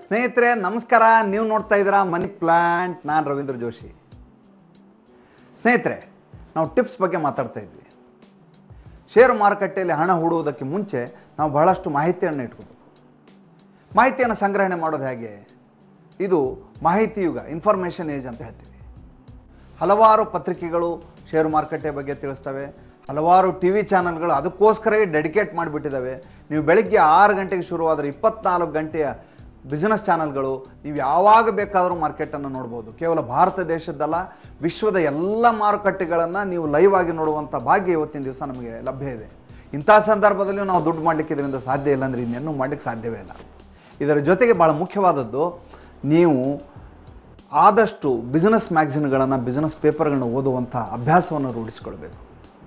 ಸ್ನೇಹಿತರೆ ನಮಸ್ಕಾರ ನೀವು ನೋಡ್ತಾ ಇದ್ದೀರಾ ಮನಿ ಪ್ಲಾಂಟ್ ನಾನು ರವೀಂದ್ರ ಜೋಶಿ ಸ್ನೇಹಿತರೆ ನಾವು ಟಿಪ್ಸ್ ಬಗ್ಗೆ ಮಾತಾಡ್ತಾ ಇದ್ವಿ ಷೇರು ಮಾರುಕಟ್ಟೆಯಲ್ಲಿ ಹಣ ಹೂಡುವುದಕ್ಕೆ ಮುಂಚೆ ನಾವು ಬಹಳಷ್ಟು ಮಾಹಿತಿಯನ್ನು ಇಟ್ಕೋಬೇಕು ಮಾಹಿತಿಯನ್ನು ಸಂಗ್ರಹಣೆ ಮಾಡೋದು ಹೇಗೆ ಇದು ಮಾಹಿತಿ ಯುಗ ಇನ್ಫಾರ್ಮೇಷನ್ ಏಜ್ ಅಂತ ಹೇಳ್ತೀವಿ ಹಲವಾರು ಪತ್ರಿಕೆಗಳು ಷೇರು ಮಾರುಕಟ್ಟೆ ಬಗ್ಗೆ ತಿಳಿಸ್ತವೆ ಹಲವಾರು ಟಿ ವಿ ಚಾನಲ್ಗಳು ಅದಕ್ಕೋಸ್ಕರ ಡೆಡಿಕೇಟ್ ಮಾಡಿಬಿಟ್ಟಿದ್ದಾವೆ ನೀವು ಬೆಳಗ್ಗೆ ಆರು ಗಂಟೆಗೆ ಶುರುವಾದರೆ ಇಪ್ಪತ್ನಾಲ್ಕು ಗಂಟೆಯ ಬಿಸ್ನೆಸ್ ಚಾನಲ್ಗಳು ನೀವು ಯಾವಾಗ ಬೇಕಾದರೂ ಮಾರ್ಕೆಟನ್ನು ನೋಡ್ಬೋದು ಕೇವಲ ಭಾರತ ದೇಶದ್ದಲ್ಲ ವಿಶ್ವದ ಎಲ್ಲ ಮಾರುಕಟ್ಟೆಗಳನ್ನು ನೀವು ಲೈವ್ ಆಗಿ ನೋಡುವಂಥ ಭಾಗ್ಯ ಇವತ್ತಿನ ದಿವಸ ನಮಗೆ ಲಭ್ಯ ಇದೆ ಇಂಥ ಸಂದರ್ಭದಲ್ಲಿ ನಾವು ದುಡ್ಡು ಮಾಡಲಿಕ್ಕೆ ಇದರಿಂದ ಸಾಧ್ಯ ಇಲ್ಲ ಅಂದರೆ ಇನ್ನೇನು ಮಾಡಲಿಕ್ಕೆ ಸಾಧ್ಯವೇ ಇಲ್ಲ ಇದರ ಜೊತೆಗೆ ಭಾಳ ಮುಖ್ಯವಾದದ್ದು ನೀವು ಆದಷ್ಟು ಬಿಸ್ನೆಸ್ ಮ್ಯಾಗ್ಝಿನ್ಗಳನ್ನು ಬಿಸ್ನೆಸ್ ಪೇಪರ್ಗಳನ್ನ ಓದುವಂಥ ಅಭ್ಯಾಸವನ್ನು ರೂಢಿಸ್ಕೊಳ್ಬೇಕು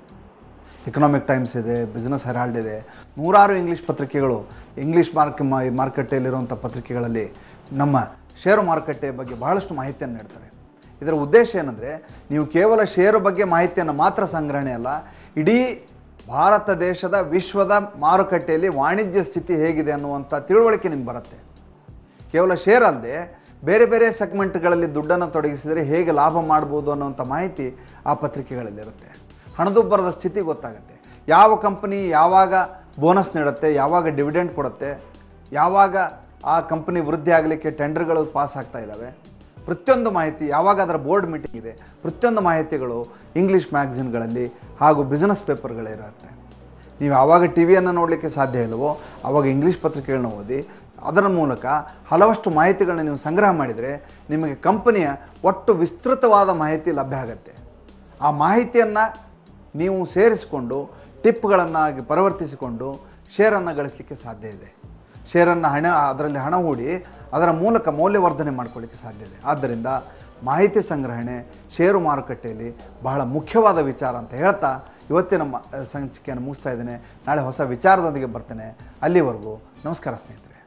ಎಕನಾಮಿಕ್ ಟೈಮ್ಸ್ ಇದೆ ಬಿಸ್ನೆಸ್ ಹೆರಾಲ್ಡ್ ಇದೆ ನೂರಾರು ಇಂಗ್ಲೀಷ್ ಪತ್ರಿಕೆಗಳು ಇಂಗ್ಲೀಷ್ ಮಾರ್ಕ್ ಮಾರುಕಟ್ಟೆಯಲ್ಲಿರುವಂಥ ಪತ್ರಿಕೆಗಳಲ್ಲಿ ನಮ್ಮ ಷೇರು ಮಾರುಕಟ್ಟೆ ಬಗ್ಗೆ ಬಹಳಷ್ಟು ಮಾಹಿತಿಯನ್ನು ನೀಡ್ತಾರೆ ಇದರ ಉದ್ದೇಶ ಏನಂದರೆ ನೀವು ಕೇವಲ ಷೇರು ಬಗ್ಗೆ ಮಾಹಿತಿಯನ್ನು ಮಾತ್ರ ಸಂಗ್ರಹಣೆ ಅಲ್ಲ ಇಡೀ ಭಾರತ ದೇಶದ ವಿಶ್ವದ ಮಾರುಕಟ್ಟೆಯಲ್ಲಿ ವಾಣಿಜ್ಯ ಸ್ಥಿತಿ ಹೇಗಿದೆ ಅನ್ನುವಂಥ ತಿಳುವಳಿಕೆ ನಿಮ್ಗೆ ಬರುತ್ತೆ ಕೇವಲ ಶೇರ್ ಅಲ್ಲದೆ ಬೇರೆ ಬೇರೆ ಸೆಗ್ಮೆಂಟ್ಗಳಲ್ಲಿ ದುಡ್ಡನ್ನು ತೊಡಗಿಸಿದರೆ ಹೇಗೆ ಲಾಭ ಮಾಡ್ಬೋದು ಅನ್ನುವಂಥ ಮಾಹಿತಿ ಆ ಪತ್ರಿಕೆಗಳಲ್ಲಿರುತ್ತೆ ಹಣದುಬ್ಬರದ ಸ್ಥಿತಿ ಗೊತ್ತಾಗುತ್ತೆ ಯಾವ ಕಂಪನಿ ಯಾವಾಗ ಬೋನಸ್ ನೀಡುತ್ತೆ ಯಾವಾಗ ಡಿವಿಡೆಂಡ್ ಕೊಡುತ್ತೆ ಯಾವಾಗ ಆ ಕಂಪನಿ ವೃದ್ಧಿ ಆಗಲಿಕ್ಕೆ ಟೆಂಡರ್ಗಳು ಪಾಸ್ ಆಗ್ತಾ ಇದ್ದಾವೆ ಪ್ರತಿಯೊಂದು ಮಾಹಿತಿ ಯಾವಾಗ ಅದರ ಬೋರ್ಡ್ ಮೀಟಿಂಗ್ ಇದೆ ಪ್ರತಿಯೊಂದು ಮಾಹಿತಿಗಳು ಇಂಗ್ಲೀಷ್ ಮ್ಯಾಗ್ಝಿನ್ಗಳಲ್ಲಿ ಹಾಗೂ ಬಿಸ್ನೆಸ್ ಪೇಪರ್ಗಳಿರುತ್ತೆ ನೀವು ಯಾವಾಗ ಟಿ ವಿಯನ್ನು ನೋಡಲಿಕ್ಕೆ ಸಾಧ್ಯ ಇಲ್ಲವೋ ಆವಾಗ ಇಂಗ್ಲೀಷ್ ಪತ್ರಿಕೆಗಳನ್ನ ಓದಿ ಅದರ ಮೂಲಕ ಹಲವಷ್ಟು ಮಾಹಿತಿಗಳನ್ನ ನೀವು ಸಂಗ್ರಹ ಮಾಡಿದರೆ ನಿಮಗೆ ಕಂಪನಿಯ ಒಟ್ಟು ವಿಸ್ತೃತವಾದ ಮಾಹಿತಿ ಲಭ್ಯ ಆಗುತ್ತೆ ಆ ಮಾಹಿತಿಯನ್ನು ನೀವು ಸೇರಿಸಿಕೊಂಡು ಟಿಪ್ಗಳನ್ನಾಗಿ ಪರಿವರ್ತಿಸಿಕೊಂಡು ಶೇರನ್ನು ಗಳಿಸಲಿಕ್ಕೆ ಸಾಧ್ಯ ಇದೆ ಶೇರನ್ನು ಹಣ ಅದರಲ್ಲಿ ಹಣ ಹೂಡಿ ಅದರ ಮೂಲಕ ಮೌಲ್ಯವರ್ಧನೆ ಮಾಡ್ಕೊಳ್ಳಿಕ್ಕೆ ಸಾಧ್ಯ ಇದೆ ಆದ್ದರಿಂದ ಮಾಹಿತಿ ಸಂಗ್ರಹಣೆ ಷೇರು ಮಾರುಕಟ್ಟೆಯಲ್ಲಿ ಬಹಳ ಮುಖ್ಯವಾದ ವಿಚಾರ ಅಂತ ಹೇಳ್ತಾ ಇವತ್ತಿನ ಮ ಸಂಚಿಕೆಯನ್ನು ಮುಗಿಸ್ತಾ ಇದ್ದೇನೆ ನಾಳೆ ಹೊಸ ವಿಚಾರದೊಂದಿಗೆ ಬರ್ತೇನೆ ಅಲ್ಲಿವರೆಗೂ ನಮಸ್ಕಾರ ಸ್ನೇಹಿತರೆ